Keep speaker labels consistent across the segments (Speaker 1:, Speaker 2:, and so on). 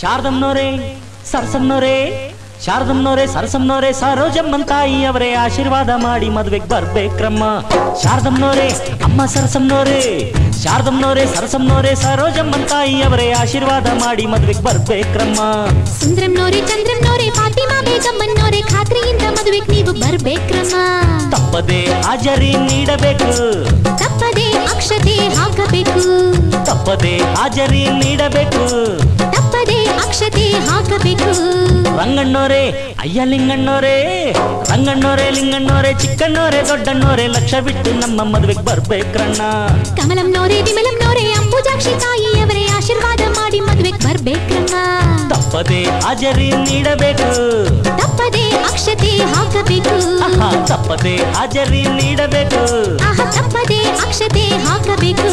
Speaker 1: ಶಾರದಮ್ನೋರೇ ಸರ್ಸಮ್ನೋರೇ ಶಾರದಮ್ನೋರೇ ಸರಸಮ್ನೋರೇ ಸರೋಜಮ್ಮನ್ ತಾಯಿ ಅವರೇ ಆಶೀರ್ವಾದ ಮಾಡಿ ಮದ್ವೆಗ್ ಬರ್ಬೇಕ್ರಮ್ಮ ಶಾರದಮ್ನೋರೇ ಅಮ್ಮ ಸರಸಮ್ನೋರೇ ಶಾರದಮ್ನೋರೇ ಸರಸಮ್ನೋರೇ ಸರೋಜಮ್ಮನ್ ತಾಯಿ ಅವರೇ ಆಶೀರ್ವಾದ ಮಾಡಿ ಮದ್ವೆಗ್ ಬರ್ಬೇಕ್ರಮ್ಮ
Speaker 2: ಸುಂದ್ರಂನೋರೆ ಚಂದ್ರಂನೋರೆ ಫಾತಿಮಾ ಬೇಗಮ್ಮನೋರೆ ಖಾತ್ರಿಯಿಂದ ಮದುವೆಗೆ ನೀವು ಬರ್ಬೇಕ್ರಮ್ಮ
Speaker 1: ತಪ್ಪದೆ ಹಾಜರಿ ನೀಡಬೇಕು
Speaker 2: ತಪ್ಪದೆ ಅಕ್ಷತೆ ಹಾಕಬೇಕು
Speaker 1: ತಪ್ಪದೆ ಹಾಜರಿ ನೀಡಬೇಕು
Speaker 2: ತಪ್ಪದೆ ಅಕ್ಷತೆ ಹಾಕಬೇಕು
Speaker 1: ರಂಗಣ್ಣೋರೇ ಅಯ್ಯ ಲಿಂಗಣ್ಣೋರೇ ರಂಗಣ್ಣೋರೇ ಲಿಂಗಣ್ಣೋರೇ ಚಿಕ್ಕಣ್ಣೋರೇ ದೊಡ್ಡಣ್ಣೋರೇ ಲಕ್ಷ ಬಿಟ್ಟು ನಮ್ಮ ಮದ್ವೆಗ್ ಬರ್ಬೇಕ್ರಣ್ಣ
Speaker 2: ಕಮಲಂನೋರೆ ವಿಮಲಂನೋರೆ ಅಂಬುಜಾಕ್ಷಿ ತಾಯಿಯವರೇ ಆಶೀರ್ವಾದ ಮಾಡಿ ಮದುವೆಗೆ ಬರ್ಬೇಕ್ರಮ್ಮ
Speaker 1: ತಪ್ಪದೆ ಹಾಜರಿ ನೀಡಬೇಕು
Speaker 2: ತಪ್ಪದೆ ಅಕ್ಷತೆ ಹಾಕಬೇಕು
Speaker 1: ಆಹಾ, ತಪ್ಪದೆ ಹಾಜರಿ ನೀಡಬೇಕು
Speaker 2: ಆಹ ತಪ್ಪದೆ ಅಕ್ಷತೆ ಹಾಕಬೇಕು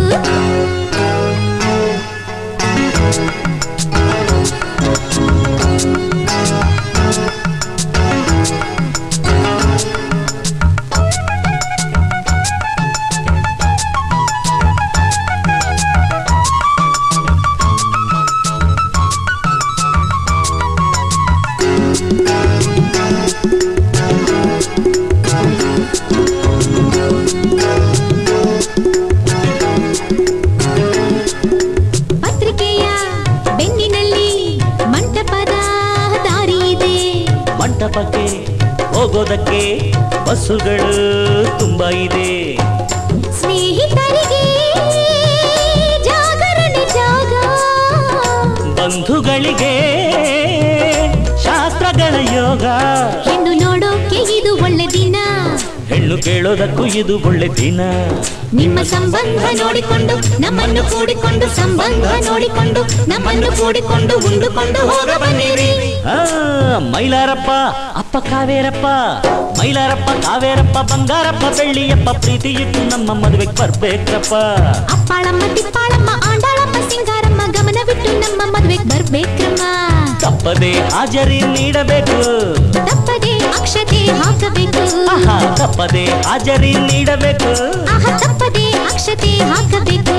Speaker 2: ಪತ್ರಿಕೆಯ ಬೆನ್ನಿನಲ್ಲಿ ಮಂಟಪದ ದಾರಿ ಇದೆ
Speaker 1: ಮಂಟಪಕ್ಕೆ ಹೋಗೋದಕ್ಕೆ ಬಸ್ಸುಗಳು ತುಂಬಾ ಇದೆ
Speaker 2: ಸ್ನೇಹಿತರಿಗೆ ಜಾಗರಣೆ ಜಾಗ
Speaker 1: ಬಂಧುಗಳಿಗೆ ಶಾಸ್ತ್ರಗಳ ಯೋಗ
Speaker 2: ಹೆಣ್ಣು ನೋಡೋಕೆ ಇದು ಒಳ್ಳೆ ದಿನ
Speaker 1: ಹೆಣ್ಣು ಕೇಳೋದಕ್ಕೂ ಇದು ಒಳ್ಳೆ ದಿನ
Speaker 2: ನಿಮ್ಮ ಸಂಬಂಧ ನೋಡಿಕೊಂಡು ನಮ್ಮನ್ನು ಕೂಡಿಕೊಂಡು ಸಂಬಂಧ ನೋಡಿಕೊಂಡು ನಮ್ಮನ್ನು ಕೂಡಿಕೊಂಡು ಉಂಡುಕೊಂಡು ಹೋಗ ಬನ್ನಿರಿ
Speaker 1: ಆ, ಮೈಲಾರಪ್ಪ ಅಪ್ಪ ಕಾವೇರಪ್ಪ ಮೈಲಾರಪ್ಪ ಕಾವೇರಪ್ಪ ಬಂಗಾರಪ್ಪ ಬೆಳ್ಳಿಯಪ್ಪ ಪ್ರೀತಿ ಇಟ್ಟು ನಮ್ಮ ಮದುವೆಗೆ ಬರ್ಬೇಕ್ರಪ್ಪ
Speaker 2: ಅಪ್ಪಾಳಮ್ಮ ತಿಪ್ಪಾಳಮ್ಮ ಆಂಡಾಳಮ್ಮ ಸಿಂಗಾರಮ್ಮ ಗಮನವಿಟ್ಟು ನಮ್ಮ ಮದ್ವೆಗೆ ಬರ್ಬೇಕ್ರಮ್ಮ
Speaker 1: ತಪ್ಪದೆ ಹಾಜರಿ ನೀಡಬೇಕು
Speaker 2: ತಪ್ಪದೆ ಅಕ್ಷತೆ ಹಾಕಬೇಕು
Speaker 1: ಆಹಾ ತಪ್ಪದೆ ಹಾಜರಿ ನೀಡಬೇಕು
Speaker 2: ಆಹ ತಪ್ಪದೆ ಅಕ್ಷತೆ ಹಾಕಬೇಕು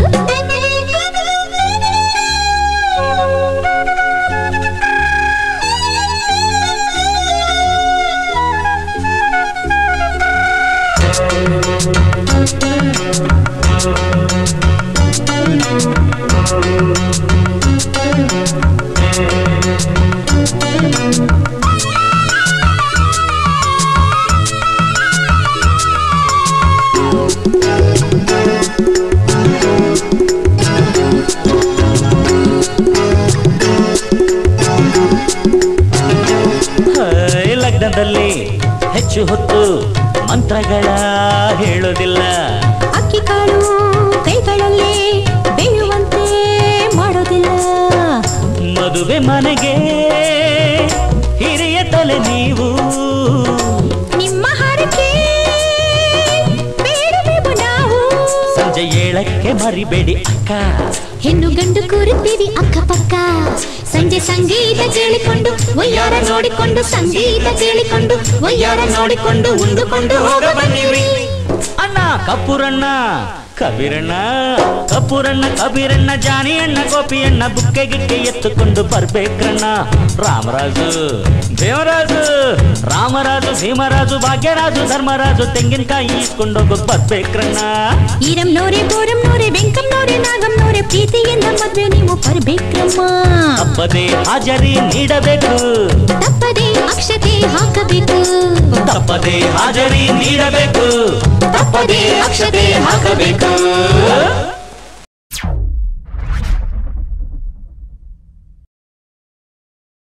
Speaker 1: ಹೈ, ಲಗ್ನದಲ್ಲಿ ಹೆಚ್ಚು ಹೊತ್ತು ಮಂತ್ರಗಳ ಹೇಳೋದಿಲ್ಲ
Speaker 2: ಅಕ್ಕಿ ಕಾಳು ಕೈಗಳಲ್ಲಿ ಬೇಯುವಂತೆ ಮಾಡೋದಿಲ್ಲ
Speaker 1: ಮದುವೆ ಮನೆಗೆ ಹಿರಿಯ ತಲೆ ನೀವು
Speaker 2: ನಿಮ್ಮ ಹರಕೆ ಬೇಡುವೆವು ನಾವು
Speaker 1: ಸಂಜೆ ಏಳಕ್ಕೆ ಮರಿಬೇಡಿ ಅಕ್ಕ
Speaker 2: ಹೆಣ್ಣು ಗಂಡು ಕೂರುತ್ತೀವಿ ಅಕ್ಕಪಕ್ಕ ಸಂಜೆ ಸಂಗೀತ ಕೇಳಿಕೊಂಡು ಒಯ್ಯಾರ ನೋಡಿಕೊಂಡು ಸಂಗೀತ ಕೇಳಿಕೊಂಡು ಒಯ್ಯಾರ ನೋಡಿಕೊಂಡು ಉಂಡುಕೊಂಡು ಹೋಗ ಬನ್ನಿರಿ
Speaker 1: ಅಣ್ಣ ಕಪೂರಣ್ಣ ಕಬೀರಣ್ಣ ಕಪೂರಣ್ಣ ಕಬೀರಣ್ಣ ಜಾನಿ ಅಣ್ಣ ಗೋಪಿಯಣ್ಣ ಬುಕ್ಕೆ ಗಿಕ್ಕೆ ಎತ್ತುಕೊಂಡು ಬರ್ಬೇಕ್ರಣ್ಣ ರಾಮರಾಜು ದೇವರಾಜು ರಾಮರಾಜು ಭೀಮರಾಜು ಭಾಗ್ಯರಾಜು ಧರ್ಮರಾಜು ತೆಂಗಿನಕಾಯಿ ಇಸ್ಕೊಂಡೋಗೋಕ್ ಬರ್ಬೇಕ್ರಣ್ಣ
Speaker 2: ಈರಂನೋರೆ ಬೋರಂನೋರೆ ಬೆಂಕಂನೋರೆ ನಾಗಂನೋರೆ ಪ್ರೀತಿಯಿಂದ ಮದ್ವೆ ನೀವು ಬರ್ಬೇಕ್ರಮ್ಮ
Speaker 1: ತಪ್ಪದೆ ಹಾಜರಿ ನೀಡಬೇಕು
Speaker 2: ತಪ್ಪದೆ ಅಕ್ಷತೆ ಹಾಕಬೇಕು
Speaker 1: ತಪ್ಪದೆ ಹಾಜರಿ ನೀಡಬೇಕು ತಪ್ಪದೆ ಅಕ್ಷತೆ ಹಾಕಬೇಕು